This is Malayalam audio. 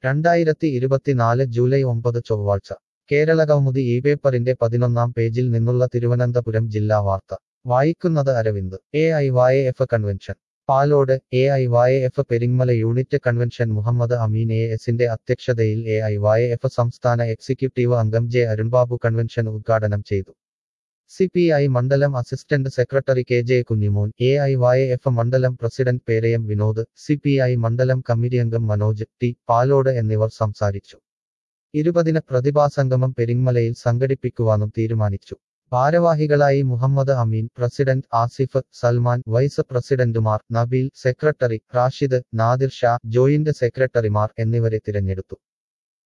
രണ്ടായിരത്തി ഇരുപത്തിനാല് ജൂലൈ ഒമ്പത് ചൊവ്വാഴ്ച കേരളകൗമുദി ഈ പേപ്പറിന്റെ പതിനൊന്നാം പേജിൽ നിന്നുള്ള തിരുവനന്തപുരം ജില്ലാ വാർത്ത വായിക്കുന്നത് Aravind A I Y F convention Palode A I Y F Peringamala unit convention Muhammad Ameen A എസിന്റെ അധ്യക്ഷതയിൽ എ ഐ വായ എഫ് സംസ്ഥാന എക്സിക്യൂട്ടീവ് അംഗം ജെ അരുൺബാബു കൺവെൻഷൻ ഉദ്ഘാടനം ചെയ്തു സി പി ഐ മണ്ഡലം assistant secretary K J Kunjimon A I Y F മണ്ഡലം president Perayam Vinod C P I മണ്ഡലം കമ്മിറ്റി അംഗം മനോജ് ടി പാലോട് എന്നിവർ സംസാരിച്ചു ഇരുപതിന് പ്രതിഭാസംഗമം പെരിങ്ങമലയിൽ സംഘടിപ്പിക്കുവാനും തീരുമാനിച്ചു ഭാരവാഹികളായി മുഹമ്മദ് അമീൻ പ്രസിഡന്റ് ആസിഫ് സൽമാൻ വൈസ് പ്രസിഡന്റുമാർ നബീൽ സെക്രട്ടറി റാഷിദ് നാദിർ ഷാ ജോയിന്റ് സെക്രട്ടറിമാർ എന്നിവരെ തിരഞ്ഞെടുത്തു